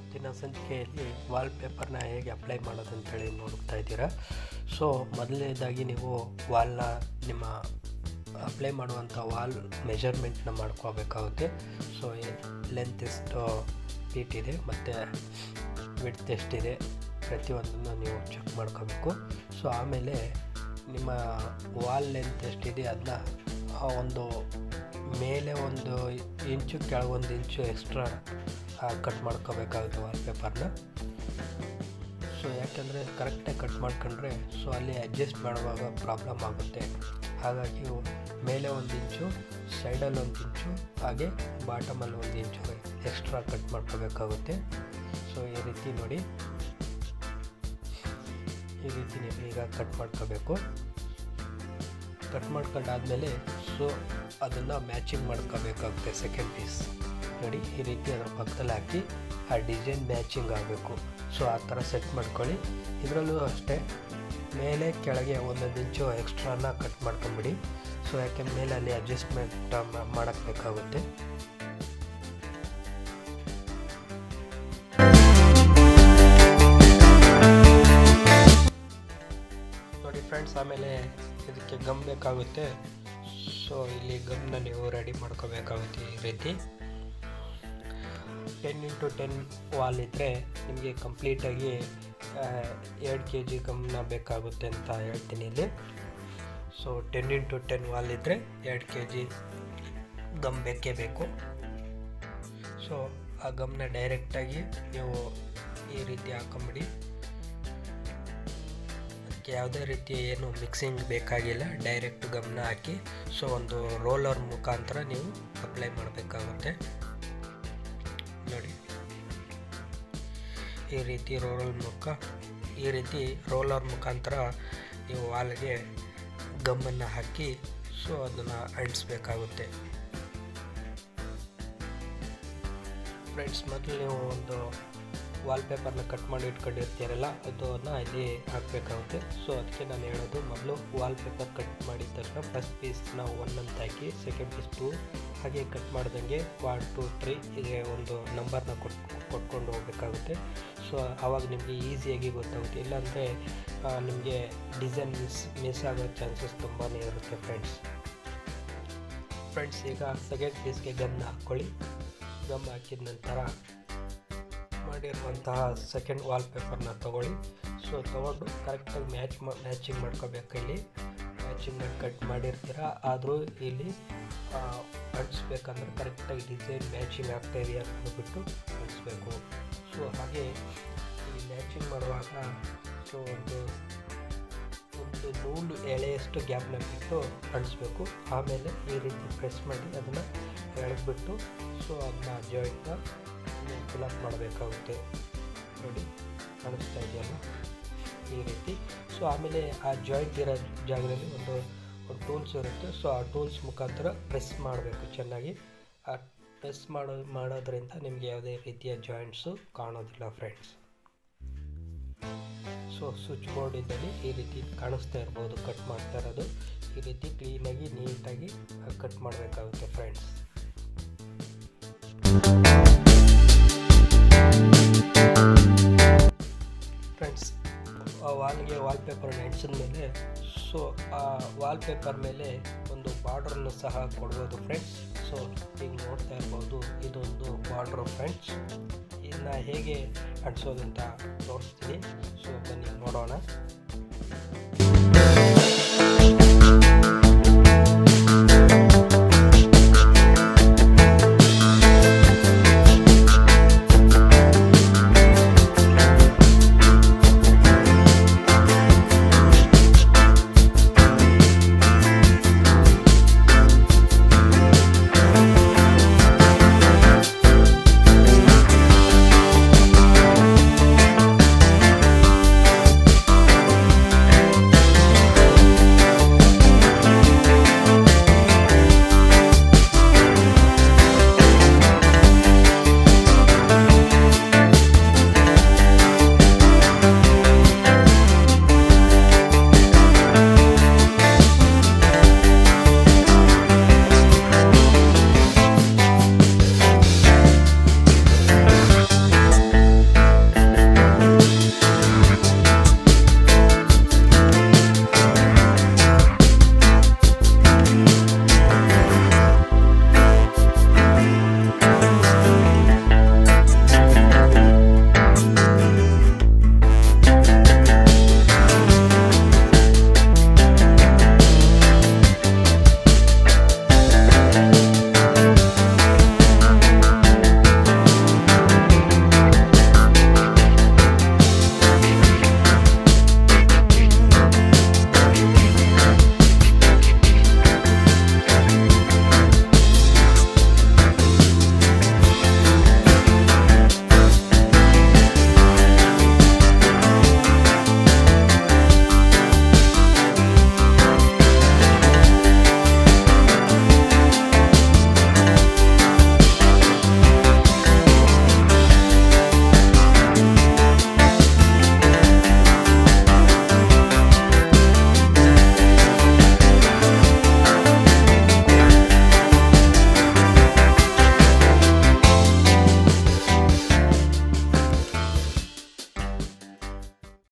ಇವತ್ತಿನ ಸಂಚಿಕೆಯಲ್ಲಿ ವಾಲ್ಪೇಪರ್ನ ಹೇಗೆ ಅಪ್ಲೈ ಮಾಡೋದು ಅಂತೇಳಿ ನೋಡ್ತಾ ಇದ್ದೀರಾ ಸೊ ಮೊದಲನೇದಾಗಿ ನೀವು ವಾಲ್ನ ನಿಮ್ಮ ಅಪ್ಲೈ ಮಾಡುವಂಥ ವಾಲ್ ಮೆಜರ್ಮೆಂಟ್ನ ಮಾಡ್ಕೋಬೇಕಾಗುತ್ತೆ ಸೊ ಲೆಂತ್ ಎಷ್ಟು ಫೀಟ್ ಇದೆ ಮತ್ತು ವಿಡ್ತ್ ಎಷ್ಟಿದೆ ಪ್ರತಿಯೊಂದನ್ನು ನೀವು ಚೆಕ್ ಮಾಡ್ಕೋಬೇಕು ಸೊ ಆಮೇಲೆ ನಿಮ್ಮ ವಾಲ್ ಲೆಂತ್ ಎಷ್ಟಿದೆ ಅದನ್ನ ಆ ಒಂದು ಮೇಲೆ ಒಂದು ಇಂಚು ಕೆಳಗೊಂದು ಇಂಚು ಎಕ್ಸ್ಟ್ರಾ ಕಟ್ ಮಾಡ್ಕೋಬೇಕಾಗುತ್ತೆ ವಾಲ್ಪೇಪರ್ನ ಸೊ ಯಾಕೆಂದರೆ ಕರೆಕ್ಟಾಗಿ ಕಟ್ ಮಾಡ್ಕೊಂಡ್ರೆ ಸೊ ಅಲ್ಲಿ ಅಡ್ಜಸ್ಟ್ ಮಾಡುವಾಗ ಪ್ರಾಬ್ಲಮ್ ಆಗುತ್ತೆ ಹಾಗಾಗಿ ಮೇಲೆ ಒಂದು ಇಂಚು ಸೈಡಲ್ಲಿ ಒಂದು ಇಂಚು ಹಾಗೆ ಬಾಟಮಲ್ಲಿ ಒಂದು ಇಂಚು ಎಕ್ಸ್ಟ್ರಾ ಕಟ್ ಮಾಡ್ಕೋಬೇಕಾಗುತ್ತೆ ಸೊ ಈ ರೀತಿ ನೋಡಿ ಈ ರೀತಿ ನೀವು ಈಗ ಕಟ್ ಮಾಡ್ಕೋಬೇಕು ಕಟ್ ಮಾಡ್ಕೊಂಡಾದಮೇಲೆ ಸೊ ಅದನ್ನು ಮ್ಯಾಚಿಂಗ್ ಮಾಡ್ಕೋಬೇಕಾಗುತ್ತೆ ಸೆಕೆಂಡ್ ಪೀಸ್ ನೋಡಿ ಈ ರೀತಿ ಅದರ ಪಕ್ಕದಲ್ಲಿ ಹಾಕಿ ಆ ಡಿಸೈನ್ ಮ್ಯಾಚಿಂಗ್ ಆಗಬೇಕು ಸೊ ಆ ಥರ ಸೆಟ್ ಮಾಡ್ಕೊಳ್ಳಿ ಇದರಲ್ಲೂ ಅಷ್ಟೇ ಮೇಲೆ ಕೆಳಗೆ ಒಂದೊಂದು ಇಂಚು ಎಕ್ಸ್ಟ್ರಾನ ಕಟ್ ಮಾಡ್ಕೊಂಬಿಡಿ ಸೊ ಯಾಕೆ ಮೇಲೆ ಅಲ್ಲಿ ಅಡ್ಜಸ್ಟ್ಮೆಂಟ್ ಮಾಡೋಕ್ಕೆ ಬೇಕಾಗುತ್ತೆ ನೋಡಿ ಫ್ರೆಂಡ್ಸ್ ಆಮೇಲೆ ಇದಕ್ಕೆ ಗಮ್ ಬೇಕಾಗುತ್ತೆ ಸೊ ಇಲ್ಲಿ ಗಮ್ನ ನೀವು ರೆಡಿ ಮಾಡ್ಕೋಬೇಕಾಗುತ್ತೆ ಈ ರೀತಿ ಟೆನ್ ಇಂಟು ಟೆನ್ ವಾಲ್ ಇದ್ದರೆ ನಿಮಗೆ ಕಂಪ್ಲೀಟಾಗಿ ಎರಡು ಕೆ ಜಿ ಗಮ್ನ ಬೇಕಾಗುತ್ತೆ ಅಂತ ಹೇಳ್ತೀನಿ ಇಲ್ಲಿ so ten into ten wall ಇದ್ದರೆ ಎರಡು ಕೆ ಜಿ ಗಮ್ ಬೇಕೇ ಬೇಕು ಸೊ ಆ ಗಮ್ನ ಡೈರೆಕ್ಟಾಗಿ ನೀವು ಈ ರೀತಿ ಹಾಕೊಂಬಿಡಿ ಅದಕ್ಕೆ ಯಾವುದೇ ರೀತಿಯ ಏನು ಮಿಕ್ಸಿಂಗ್ ಬೇಕಾಗಿಲ್ಲ ಡೈರೆಕ್ಟ್ ಗಮನ ಹಾಕಿ ಸೊ ಒಂದು ರೋಲರ್ ಮುಖಾಂತರ ನೀವು ಅಪ್ಲೈ ಮಾಡಬೇಕಾಗುತ್ತೆ ನೋಡಿ ಈ ರೀತಿ ರೋಲರ್ ಮುಖ ಈ ರೀತಿ ರೋಲರ್ ಮುಖಾಂತರ ನೀವು ವಾಲ್ಗೆ ಗಮ್ಮನ್ನು ಹಾಕಿ ಸೊ ಅದನ್ನು ಅಂಟಿಸ್ಬೇಕಾಗುತ್ತೆ ಫ್ರೆಂಡ್ಸ್ ಮೊದಲು ನೀವು ಒಂದು ವಾಲ್ಪೇಪರ್ನ ಕಟ್ ಮಾಡಿ ಇಟ್ಕೊಂಡಿರ್ತೀರಲ್ಲ ಅದನ್ನು ಇಲ್ಲಿ ಹಾಕಬೇಕಾಗುತ್ತೆ ಸೊ ಅದಕ್ಕೆ ನಾನು ಹೇಳೋದು ಮೊದಲು ವಾಲ್ಪೇಪರ್ ಕಟ್ ಮಾಡಿದ ತಕ್ಷಣ ಫಸ್ಟ್ ಪೀಸ್ನ ಒನ್ ಅಂತ ಹಾಕಿ ಸೆಕೆಂಡ್ ಪೀಸ್ ಟು ಹಾಗೆ ಕಟ್ ಮಾಡ್ದಂಗೆ ಒನ್ ಟು ತ್ರೀ ಹೀಗೆ ಒಂದು ನಂಬರ್ನ ಕೊಟ್ ಕೊಟ್ಕೊಂಡು ಹೋಗಬೇಕಾಗುತ್ತೆ ಸೊ ಆವಾಗ ನಿಮಗೆ ಈಸಿಯಾಗಿ ಗೊತ್ತಾಗುತ್ತೆ ಇಲ್ಲಾಂದರೆ ನಿಮಗೆ ಡಿಸೈನ್ ಮಿಸ್ ಮಿಸ್ ಆಗೋ ಚಾನ್ಸಸ್ ತುಂಬಾ ಇರುತ್ತೆ ಫ್ರೆಂಡ್ಸ್ ಫ್ರೆಂಡ್ಸ್ ಈಗ ಸೆಕೆಂಡ್ ಪೀಸ್ಗೆ ಗಮ್ನ ಹಾಕ್ಕೊಳ್ಳಿ ಗಮ್ ಹಾಕಿದ ನಂತರ ಮಾಡಿರುವಂತಹ ಸೆಕೆಂಡ್ ವಾಲ್ಪೇಪರ್ನ ತೊಗೊಳ್ಳಿ ಸೊ ತೊಗೊಂಡು ಕರೆಕ್ಟಾಗಿ ಮ್ಯಾಚ್ ಮಾ ಮ್ಯಾಚಿಂಗ್ ಮಾಡ್ಕೋಬೇಕು ಇಲ್ಲಿ ಮ್ಯಾಚಿಂಗ್ ಮಾಡಿ ಕಟ್ ಮಾಡಿರ್ತೀರ ಆದರೂ ಇಲ್ಲಿ ಅಂಟಿಸ್ಬೇಕಂದ್ರೆ ಕರೆಕ್ಟಾಗಿ ಡಿಸೈನ್ ಮ್ಯಾಚಿಂಗ್ ಆಗ್ತಾ ಇದೆಯಾ ಅಂದ್ಬಿಟ್ಟು ಅಂಟಿಸ್ಬೇಕು ಸೊ ಹಾಗೆ ಈ ಮ್ಯಾಚಿಂಗ್ ಮಾಡುವಾಗ ಸೊ ಒಂದು ಒಂದು ನೂಲು ಎಳೆಯಷ್ಟು ಗ್ಯಾಪ್ನ ಬಿಟ್ಟು ಅಂಟಿಸ್ಬೇಕು ಆಮೇಲೆ ಈ ರೀತಿ ಪ್ರೆಸ್ ಮಾಡಿ ಅದನ್ನು ಎಳೆದ್ಬಿಟ್ಟು ಸೊ ಅದನ್ನ ಜಾಯಿಂಟ್ನ ಫಿಲಪ್ ಮಾಡಬೇಕಾಗುತ್ತೆ ನೋಡಿ ಕಾಣಿಸ್ತಾ ಇದೆಯಲ್ಲ ಈ ರೀತಿ ಸೊ ಆಮೇಲೆ ಆ ಜಾಯಿಂಟ್ ಇರೋ ಜಾಗದಲ್ಲಿ ಒಂದು ಒಂದು ಟೂಲ್ಸ್ ಇರುತ್ತೆ ಸೊ ಆ ಟೂಲ್ಸ್ ಮುಖಾಂತರ ಪ್ರೆಸ್ ಮಾಡಬೇಕು ಚೆನ್ನಾಗಿ ಆ ಪ್ರೆಸ್ ಮಾಡೋ ಮಾಡೋದ್ರಿಂದ ನಿಮಗೆ ಯಾವುದೇ ರೀತಿಯ ಜಾಯಿಂಟ್ಸು ಕಾಣೋದಿಲ್ಲ ಫ್ರೆಂಡ್ಸ್ ಸೊ ಸ್ವಿಚ್ ಬೋರ್ಡ್ ಇದ್ದಲ್ಲಿ ಈ ರೀತಿ ಕಾಣಿಸ್ತಾ ಇರ್ಬೋದು ಕಟ್ ಮಾಡ್ತಾ ಇರೋದು ಈ ರೀತಿ ಕ್ಲೀನಾಗಿ ನೀಟಾಗಿ ಕಟ್ ಮಾಡಬೇಕಾಗುತ್ತೆ ಫ್ರೆಂಡ್ಸ್ ಫ್ರೆಂಡ್ಸ್ ಆ ವಾಲ್ಗೆ ವಾಲ್ಪೇಪರ್ನ ಅಂಟಿಸಿದ ಮೇಲೆ ಸೊ ಆ ವಾಲ್ಪೇಪರ್ ಮೇಲೆ ಒಂದು ಬಾರ್ಡ್ರನ್ನು ಸಹ ಕೊಡ್ಬೋದು ಫ್ರೆಂಡ್ಸ್ ಸೊ ಈಗ ನೋಡ್ತಾ ಇರ್ಬೋದು ಇದೊಂದು ಬಾರ್ಡ್ರು ಫ್ರೆಂಡ್ಸ್ ಇದನ್ನ ಹೇಗೆ ಅಂಟಿಸೋದು ಅಂತ ತೋರಿಸ್ತೀನಿ ಸೊ ಬನ್ನಿ ನೋಡೋಣ